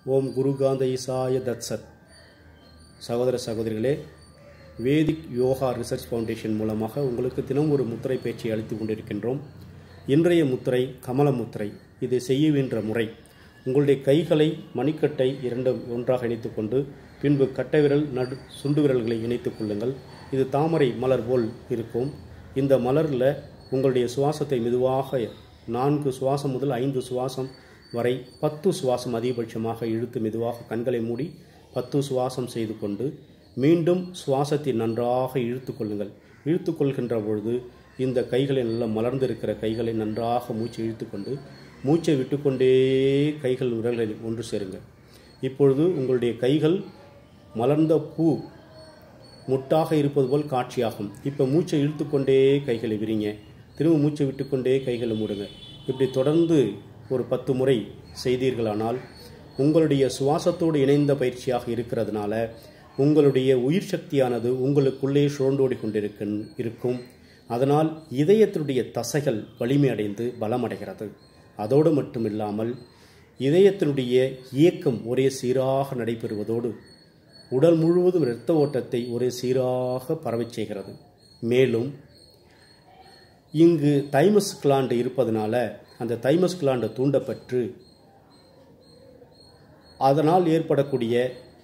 ஓம் குருகாந்த ஈசாய தத்சத் சகோதர சகோதரிகளே வேதிக் yoga research foundation மூலமாக உங்களுக்கு தினம் ஒரு முத்திரை பயிற்சி அளித்து கொண்டிருக்கின்றோம் இன்றைய முத்திரை கமல முத்திரை இதை செய்யுகின்ற முறை உங்களுடைய கைகளை மணிக்கட்டை இரண்டும் ஒன்றாக இணைத்துக்கொண்டு பின்பு கட்டை விரல் நடு சுண்டு விரல்களை இணைத்துக் கொள்ளுங்கள் இது தாமரை மலர் போல் இருக்கும் இந்த மலரில் உங்களுடைய சுவாசத்தை மெதுவாக நான்கு சுவாசம் முதல் ஐந்து சுவாசம் வரை பத்து சுவாசம் அதிகபட்சமாக இழுத்து மெதுவாக கண்களை மூடி பத்து சுவாசம் செய்து கொண்டு மீண்டும் சுவாசத்தை நன்றாக இழுத்து கொள்ளுங்கள் இழுத்து கொள்கின்ற பொழுது இந்த கைகளை நல்லா மலர்ந்திருக்கிற கைகளை நன்றாக மூச்சை இழுத்துக்கொண்டு மூச்சை விட்டுக்கொண்டே கைகள் விரல்களை ஒன்று சேருங்கள் இப்பொழுது உங்களுடைய கைகள் மலர்ந்த பூ முட்டாக இருப்பது போல் காட்சியாகும் இப்போ மூச்சை இழுத்துக்கொண்டே கைகளை விரிங்க திரும்ப மூச்சை விட்டுக்கொண்டே கைகளை மூடுங்க இப்படி தொடர்ந்து ஒரு பத்து முறை செய்தீர்களானால் உங்களுடைய சுவாசத்தோடு இணைந்த பயிற்சியாக இருக்கிறதுனால உங்களுடைய உயிர் சக்தியானது உங்களுக்குள்ளே சுழண்டோடி கொண்டிருக்க இருக்கும் அதனால் இதயத்தினுடைய தசைகள் வலிமை அடைந்து பலமடைகிறது அதோடு மட்டுமில்லாமல் இதயத்தினுடைய இயக்கம் ஒரே சீராக நடைபெறுவதோடு உடல் முழுவதும் இரத்த ஓட்டத்தை ஒரே சீராக பரவச் செய்கிறது மேலும் இங்கு தைமஸ் கிளாண்டு இருப்பதனால அந்த தைமஸ் கிளாண்டு தூண்டப்பட்டு அதனால் ஏற்படக்கூடிய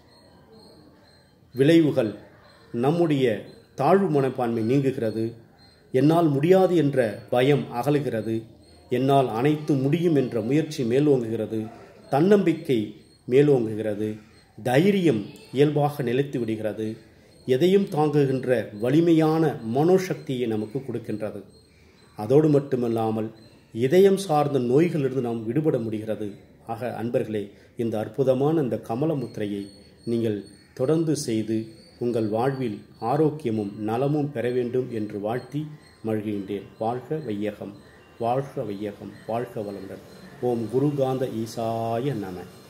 விளைவுகள் நம்முடைய தாழ்வு மனப்பான்மை நீங்குகிறது என்னால் முடியாது என்ற பயம் அகலுகிறது என்னால் அனைத்து முடியும் என்ற முயற்சி மேலோங்குகிறது தன்னம்பிக்கை மேலோங்குகிறது தைரியம் இயல்பாக நிலைத்து விடுகிறது எதையும் தாங்குகின்ற வலிமையான மனோசக்தியை நமக்கு கொடுக்கின்றது அதோடு மட்டுமல்லாமல் இதயம் சார்ந்த நோய்களிலிருந்து நாம் விடுபட முடிகிறது ஆக அன்பர்களே இந்த அற்புதமான இந்த கமல முத்திரையை நீங்கள் தொடர்ந்து செய்து உங்கள் வாழ்வில் ஆரோக்கியமும் நலமும் பெற வேண்டும் என்று வாழ்த்தி மழ்கின்றேன் வாழ்க வையகம் வாழ்க வையகம் வாழ்க வளமுடன் ஓம் குருகாந்த ஈசாய நம